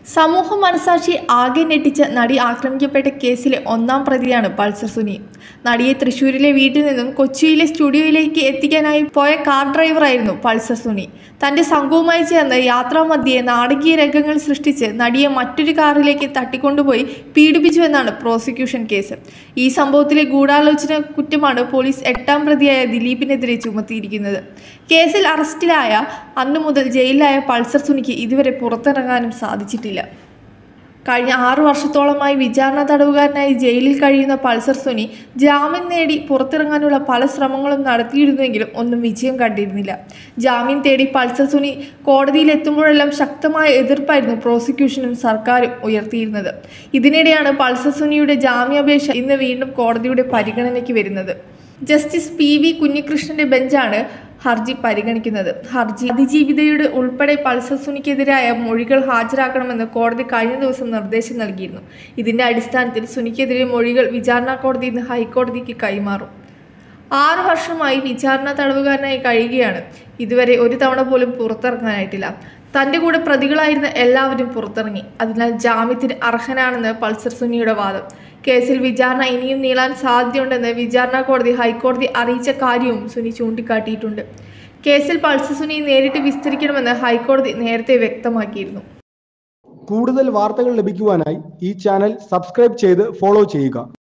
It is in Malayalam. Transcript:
സമൂഹ മനസാക്ഷി ആകെ ഞെട്ടിച്ച നടി ആക്രമിക്കപ്പെട്ട കേസിലെ ഒന്നാം പ്രതിയാണ് പൾസർ സുനി നടിയെ തൃശൂരിലെ വീട്ടിൽ നിന്നും കൊച്ചിയിലെ സ്റ്റുഡിയോയിലേക്ക് എത്തിക്കാനായി പോയ കാർ ഡ്രൈവറായിരുന്നു പൾസർ സുനി തന്റെ സംഘവുമായി ചേർന്ന് യാത്രാമധ്യേ നാടകീയ രംഗങ്ങൾ സൃഷ്ടിച്ച് നടിയെ മറ്റൊരു കാറിലേക്ക് തട്ടിക്കൊണ്ടുപോയി പീഡിപ്പിച്ചുവെന്നാണ് പ്രോസിക്യൂഷൻ കേസ് ഈ സംഭവത്തിലെ ഗൂഢാലോചന കുറ്റമാണ് പോലീസ് എട്ടാം പ്രതിയായ ദിലീപിനെതിരെ ചുമത്തിയിരിക്കുന്നത് കേസിൽ അറസ്റ്റിലായ അന്നു മുതൽ ജയിലിലായ പൾസർ സുനിക്ക് ഇതുവരെ പുറത്തിറങ്ങാനും സാധിച്ചിട്ടില്ല കഴിഞ്ഞ ആറു വർഷത്തോളമായി വിചാരണ തടവുകാരനായി ജയിലിൽ കഴിയുന്ന പൾസർ സുനി ജാമ്യം നേടി പുറത്തിറങ്ങാനുള്ള പല ശ്രമങ്ങളും നടത്തിയിരുന്നുവെങ്കിലും ഒന്നും വിജയം കണ്ടിരുന്നില്ല ജാമ്യം തേടി പൾസർ സുനി കോടതിയിൽ എത്തുമ്പോഴെല്ലാം ശക്തമായ എതിർപ്പായിരുന്നു പ്രോസിക്യൂഷനും സർക്കാരും ഉയർത്തിയിരുന്നത് ഇതിനിടെയാണ് പൾസർ സുനിയുടെ ജാമ്യാപേക്ഷ ഇന്ന് വീണ്ടും കോടതിയുടെ പരിഗണനയ്ക്ക് വരുന്നത് ജസ്റ്റിസ് പി വി കുഞ്ഞികൃഷ്ണന്റെ ബെഞ്ചാണ് ഹർജി പരിഗണിക്കുന്നത് ഹർജി അതിജീവിതയുടെ ഉൾപ്പെടെ പൾസർ സുനിക്കെതിരായ മൊഴികൾ ഹാജരാക്കണമെന്ന് കോടതി കഴിഞ്ഞ ദിവസം നിർദ്ദേശം നൽകിയിരുന്നു ഇതിന്റെ അടിസ്ഥാനത്തിൽ സുനിക്കെതിരെ മൊഴികൾ വിചാരണ കോടതി ഇന്ന് ഹൈക്കോടതിക്ക് കൈമാറും ആറ് വർഷമായി വിചാരണ തടവുകാരനായി കഴിയുകയാണ് ഇതുവരെ ഒരു തവണ പോലും പുറത്തിറങ്ങാനായിട്ടില്ല തന്റെ കൂടെ പ്രതികളായിരുന്ന എല്ലാവരും പുറത്തിറങ്ങി അതിനാൽ ജാമ്യത്തിന് അർഹനാണെന്ന് പൾസർ സുനിയുടെ വാദം കേസിൽ വിചാരണ ഇനിയും നീളാൻ സാധ്യതയുണ്ടെന്ന് വിചാരണ കോടതി ഹൈക്കോടതി അറിയിച്ച കാര്യവും സുനി ചൂണ്ടിക്കാട്ടിയിട്ടുണ്ട് കേസിൽ പൾസർ സുനി നേരിട്ട് വിസ്തരിക്കണമെന്ന് ഹൈക്കോടതി നേരത്തെ വ്യക്തമാക്കിയിരുന്നു കൂടുതൽ വാർത്തകൾ ലഭിക്കുവാനായി ഈ ചാനൽ സബ്സ്ക്രൈബ് ചെയ്ത് ഫോളോ ചെയ്യുക